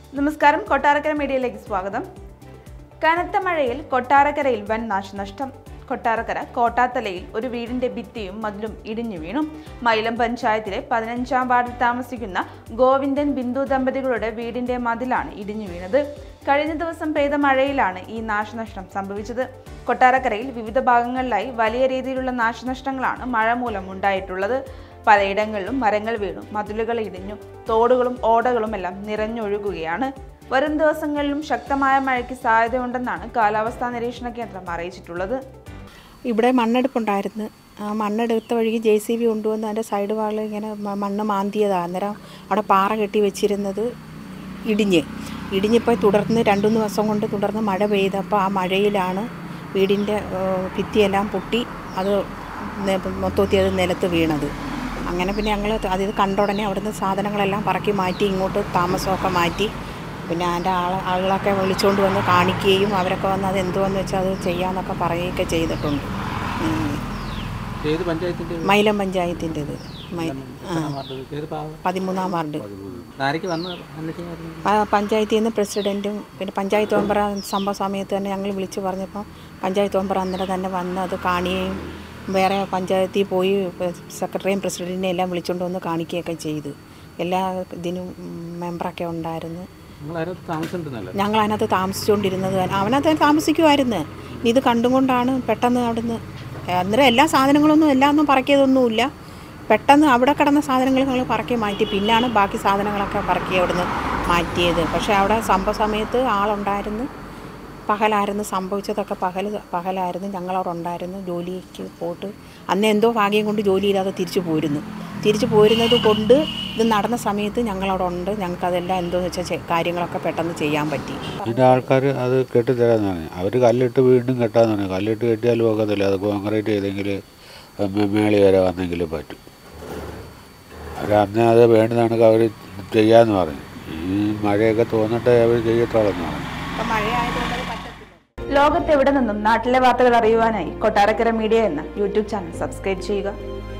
നമസ്കാരം കൊട്ടാരക്കര മീഡിയയിലേക്ക് സ്വാഗതം കനത്ത മഴയിൽ കൊട്ടാരക്കരയിൽ വൻ നാശനഷ്ടം കൊട്ടാരക്കര കോട്ടാത്തലയിൽ ഒരു വീടിന്റെ ഭിത്തിയും മതിലും ഇടിഞ്ഞു വീണു മൈലം പഞ്ചായത്തിലെ പതിനഞ്ചാം വാർഡിൽ താമസിക്കുന്ന ഗോവിന്ദൻ ബിന്ദു ദമ്പതികളുടെ വീടിന്റെ മതിലാണ് ഇടിഞ്ഞു വീണത് കഴിഞ്ഞ ദിവസം പെയ്ത മഴയിലാണ് ഈ നാശനഷ്ടം സംഭവിച്ചത് കൊട്ടാരക്കരയിൽ വിവിധ ഭാഗങ്ങളിലായി വലിയ രീതിയിലുള്ള നാശനഷ്ടങ്ങളാണ് മഴ മൂലം ഉണ്ടായിട്ടുള്ളത് പലയിടങ്ങളിലും മരങ്ങൾ വീണു മതിലുകൾ ഇടിഞ്ഞു തോടുകളും ഓടകളും എല്ലാം നിറഞ്ഞൊഴുകുകയാണ് വരും ദിവസങ്ങളിലും ശക്തമായ മഴയ്ക്ക് സാധ്യതയുണ്ടെന്നാണ് കാലാവസ്ഥാ നിരീക്ഷണ കേന്ദ്രം അറിയിച്ചിട്ടുള്ളത് ഇവിടെ മണ്ണെടുപ്പുണ്ടായിരുന്നു ആ മണ്ണെടുത്ത വഴിക്ക് ജെ സി ബി കൊണ്ടുവന്ന് അതിൻ്റെ സൈഡ് വാളിൽ ഇങ്ങനെ മ- മണ്ണ് മാന്തിയതാണ് അന്നേരം അവിടെ പാറ കെട്ടി വെച്ചിരുന്നത് ഇടിഞ്ഞ് ഇടിഞ്ഞിപ്പോൾ തുടർന്ന് രണ്ടു മൂന്ന് ദിവസം കൊണ്ട് തുടർന്ന് മഴ പെയ്തപ്പോൾ ആ മഴയിലാണ് വീടിൻ്റെ ഏഹ്, ഭിത്തിയെല്ലാം പൊട്ടി അത് നെ- മൊത്തത്തിൽ അത് നിലത്ത് വീണത് അങ്ങനെ പിന്നെ ഞങ്ങൾ അത് കണ്ട ഉടനെ അവിടുന്ന് സാധനങ്ങളെല്ലാം പറക്കി മാറ്റി ഇങ്ങോട്ട് താമസമൊക്കെ മാറ്റി പിന്നെ അതിൻ്റെ ആൾ ആളുകളൊക്കെ വിളിച്ചുകൊണ്ട് വന്ന് കാണിക്കുകയും അവരൊക്കെ വന്ന് അത് എന്തുവെന്ന് വെച്ചാൽ അത് ചെയ്യാമെന്നൊക്കെ പറയുകയൊക്കെ ചെയ്തിട്ടുണ്ട് ഉം. ഏത് പഞ്ചായത്തിന്റെ മൈലം പഞ്ചായത്തിൻ്റെത് മൈ ആ വാർഡ്? ഏത് പാവം പതിമൂന്നാം വാർഡ് ആരൊക്കെ വന്ന് അന്വേഷിക്കായിരുന്നു പ- പഞ്ചായത്തിൽ നിന്ന് പ്രസിഡൻറ്റും പിന്നെ പഞ്ചായത്ത് മെമ്പർ സംഭവ സമയത്ത് തന്നെ ഞങ്ങൾ വിളിച്ച് പറഞ്ഞപ്പോൾ പഞ്ചായത്ത് മെമ്പർ അന്നേരം തന്നെ വന്ന് അത് കാണുകയും വേറെ പഞ്ചായത്തിൽ പോയി സെക്രട്ടറിയും പ്രസിഡൻറ്റിനെയും എല്ലാം വിളിച്ചുകൊണ്ട് വന്ന് കാണിക്കുകയൊക്കെ ചെയ്തു എല്ലാ ഇതിനും ഉം, മെമ്പറൊക്കെ ഉണ്ടായിരുന്നു നിങ്ങൾ ആരും താമസിച്ചിട്ടുണ്ടല്ലോ ഞങ്ങൾ അതിനകത്ത് താമസിച്ചുകൊണ്ടിരുന്നത് തന്നെ- അവനകത്ത് താമസിക്കുമായിരുന്നു ഇത് കണ്ടുകൊണ്ടാണ് പെട്ടെന്ന് അവിടുന്ന് അന്നേരം എല്ലാ സാധനങ്ങളൊന്നും എല്ലാം ഒന്നും പറക്കിയതൊന്നുമില്ല പെട്ടെന്ന് അവിടെ കിടന്ന സാധനങ്ങൾ ഞങ്ങൾ പറക്കി മാറ്റി പിന്നാണ് ബാക്കി സാധനങ്ങളൊക്കെ പറക്കി അവിടുന്ന് മാറ്റിയത് പക്ഷേ അവിടെ സംഭവ സമയത്ത് ആളുണ്ടായിരുന്നു പകലായിരുന്നു സംഭവിച്ചതൊക്കെ പകൽ പകലായിരുന്നു ഞങ്ങളവിടെ ഉണ്ടായിരുന്നു ജോലിക്ക് പോയിട്ട് അന്ന് എന്തോ ഭാഗ്യം കൊണ്ട് ജോലിയില്ലാതെ തിരിച്ചു പോരുന്നു തിരിച്ചു പോരുന്നത് കൊണ്ട് ഇത് നടന്ന സമയത്ത് ഞങ്ങളവിടെ ഉണ്ട് ഞങ്ങൾക്കതെല്ലാം എന്തോന്ന് വെച്ചാൽ ചെ- കാര്യങ്ങളൊക്കെ പെട്ടെന്ന് ചെയ്യാൻ പറ്റി ഇതിൻ്റെ ആൾക്കാർ അത് കെട്ടിത്തരാന്ന് പറഞ്ഞു അവർ കല്ലിട്ട് വീണ്ടും കെട്ടാന്ന് പറഞ്ഞു കല്ലിട്ട് കെട്ടിയാൽ പോകത്തില്ല അത് കോൺക്രീറ്റ് ചെയ്തെങ്കിൽ മേളി വരെ വന്നെങ്കിൽ പറ്റും അവർ അന്ന് അത് വേണ്ടുന്നതാണ് അവർ ചെയ്യാമെന്ന് പറഞ്ഞു ഈ മഴയൊക്കെ തോന്നിട്ടേ അവർ ചെയ്യത്തോളെന്ന് പറഞ്ഞു ഇപ്പം മഴയായതുകൊണ്ട് അത് പറ്റത്തില്ല ലോകത്തെവിടെ നിന്നും നാട്ടിലെ വാർത്തകൾ അറിയുവാനായി കൊട്ടാരക്കര മീഡിയ എന്ന യൂട്യൂബ് ചാനൽ സബ്സ്ക്രൈബ് ചെയ്യുക